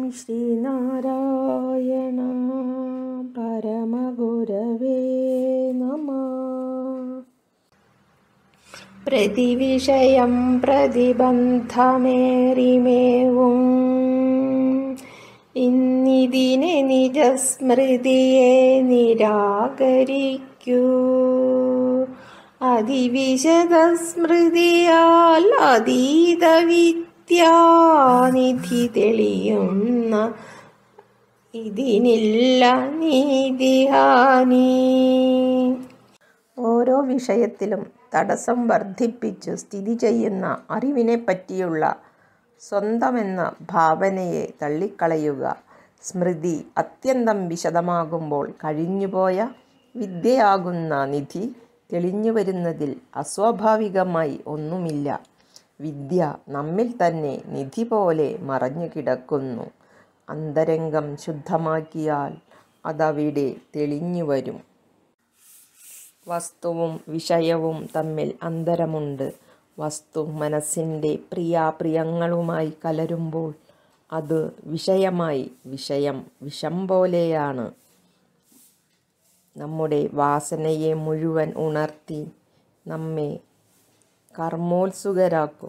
ശ്രീനാരായണ പരമഗുരവേ നമ പ്രതിവിഷയം പ്രതിബന്ധമേറിമേവും ഇന്നിതിനെ നിജസ്മൃതിയെ നിരാകരിക്കൂ അതിവിശദ സ്മൃതിയാൽ അതീത വിദ്യാനിധി തെളിയുന്ന ഇതിനില്ല നീതിഹാനി ഓരോ വിഷയത്തിലും തടസ്സം വർദ്ധിപ്പിച്ചു സ്ഥിതി ചെയ്യുന്ന അറിവിനെ പറ്റിയുള്ള സ്വന്തമെന്ന ഭാവനയെ തള്ളിക്കളയുക സ്മൃതി അത്യന്തം വിശദമാകുമ്പോൾ കഴിഞ്ഞുപോയ വിദ്യയാകുന്ന നിധി തെളിഞ്ഞു വരുന്നതിൽ അസ്വാഭാവികമായി ഒന്നുമില്ല വിദ്യ നമ്മിൽ തന്നെ നിധി പോലെ മറഞ്ഞു കിടക്കുന്നു അന്തരംഗം ശുദ്ധമാക്കിയാൽ അതവിടെ തെളിഞ്ഞു വരും വസ്തുവും വിഷയവും തമ്മിൽ അന്തരമുണ്ട് വസ്തു മനസ്സിൻ്റെ പ്രിയാപ്രിയങ്ങളുമായി കലരുമ്പോൾ അത് വിഷയമായി വിഷയം വിഷം പോലെയാണ് നമ്മുടെ വാസനയെ മുഴുവൻ ഉണർത്തി നമ്മെ കർമ്മോത്സുകരാക്കും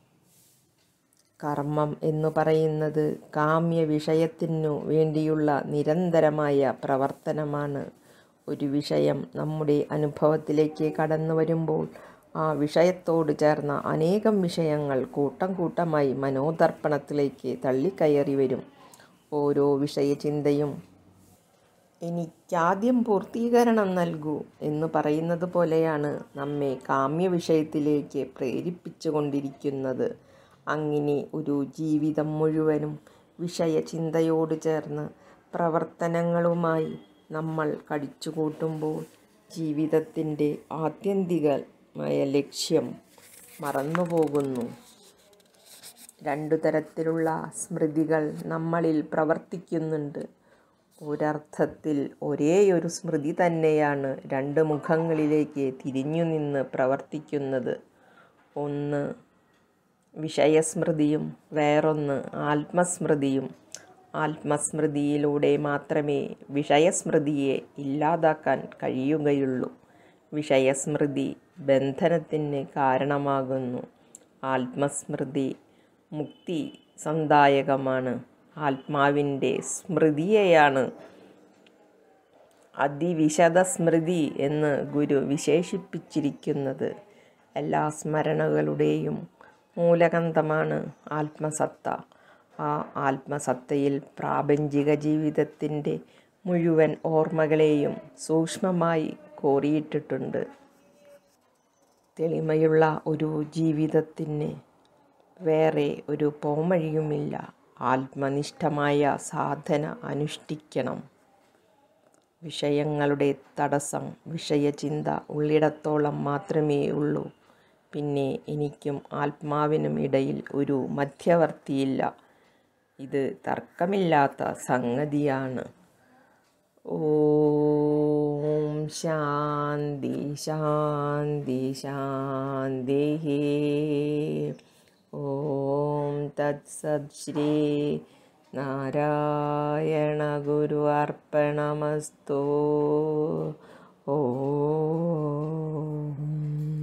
കർമ്മം എന്നു പറയുന്നത് കാമ്യ വിഷയത്തിനു വേണ്ടിയുള്ള നിരന്തരമായ പ്രവർത്തനമാണ് ഒരു വിഷയം നമ്മുടെ അനുഭവത്തിലേക്ക് കടന്നു വരുമ്പോൾ ആ വിഷയത്തോട് ചേർന്ന അനേകം വിഷയങ്ങൾ കൂട്ടം കൂട്ടമായി മനോദർപ്പണത്തിലേക്ക് തള്ളിക്കയറി വരും ഓരോ വിഷയചിന്തയും എനിക്കാദ്യം പൂർത്തീകരണം നൽകൂ എന്ന് പറയുന്നത് പോലെയാണ് നമ്മെ കാമ്യ വിഷയത്തിലേക്ക് പ്രേരിപ്പിച്ചു കൊണ്ടിരിക്കുന്നത് അങ്ങനെ ഒരു ജീവിതം മുഴുവനും വിഷയചിന്തയോട് ചേർന്ന് പ്രവർത്തനങ്ങളുമായി നമ്മൾ കടിച്ചുകൂട്ടുമ്പോൾ ജീവിതത്തിൻ്റെ ആത്യന്തികമായ ലക്ഷ്യം മറന്നുപോകുന്നു രണ്ടു തരത്തിലുള്ള സ്മൃതികൾ നമ്മളിൽ പ്രവർത്തിക്കുന്നുണ്ട് ഒരർത്ഥത്തിൽ ഒരേയൊരു സ്മൃതി തന്നെയാണ് രണ്ട് മുഖങ്ങളിലേക്ക് തിരിഞ്ഞു നിന്ന് പ്രവർത്തിക്കുന്നത് ഒന്ന് വിഷയസ്മൃതിയും വേറൊന്ന് ആത്മസ്മൃതിയും ആത്മസ്മൃതിയിലൂടെ മാത്രമേ വിഷയസ്മൃതിയെ ഇല്ലാതാക്കാൻ കഴിയുകയുള്ളൂ വിഷയസ്മൃതി ബന്ധനത്തിന് കാരണമാകുന്നു ആത്മസ്മൃതി മുക്തി സന്ദായകമാണ് ആത്മാവിൻ്റെ സ്മൃതിയെയാണ് അതിവിശദ സ്മൃതി എന്ന് ഗുരു വിശേഷിപ്പിച്ചിരിക്കുന്നത് എല്ലാ സ്മരണകളുടെയും മൂലകന്ധമാണ് ആത്മസത്ത ആ ആത്മസത്തയിൽ പ്രാപഞ്ചിക ജീവിതത്തിൻ്റെ മുഴുവൻ ഓർമ്മകളെയും സൂക്ഷ്മമായി കോറിയിട്ടിട്ടുണ്ട് തെളിമയുള്ള ഒരു ജീവിതത്തിന് വേറെ ഒരു പോംവഴിയുമില്ല ആത്മനിഷ്ഠമായ സാധന അനുഷ്ഠിക്കണം വിഷയങ്ങളുടെ തടസ്സം വിഷയചിന്ത ഉള്ളിടത്തോളം മാത്രമേ ഉള്ളൂ പിന്നെ എനിക്കും ആത്മാവിനും ഇടയിൽ ഒരു മധ്യവർത്തിയില്ല ഇത് തർക്കമില്ലാത്ത സംഗതിയാണ് ഓം ശാന്തി ശാന്തി ശാന്തി ഓം തത്സത് ശ്രീ നാരായണ ഗുരു അർപ്പണമസ്തു ഓം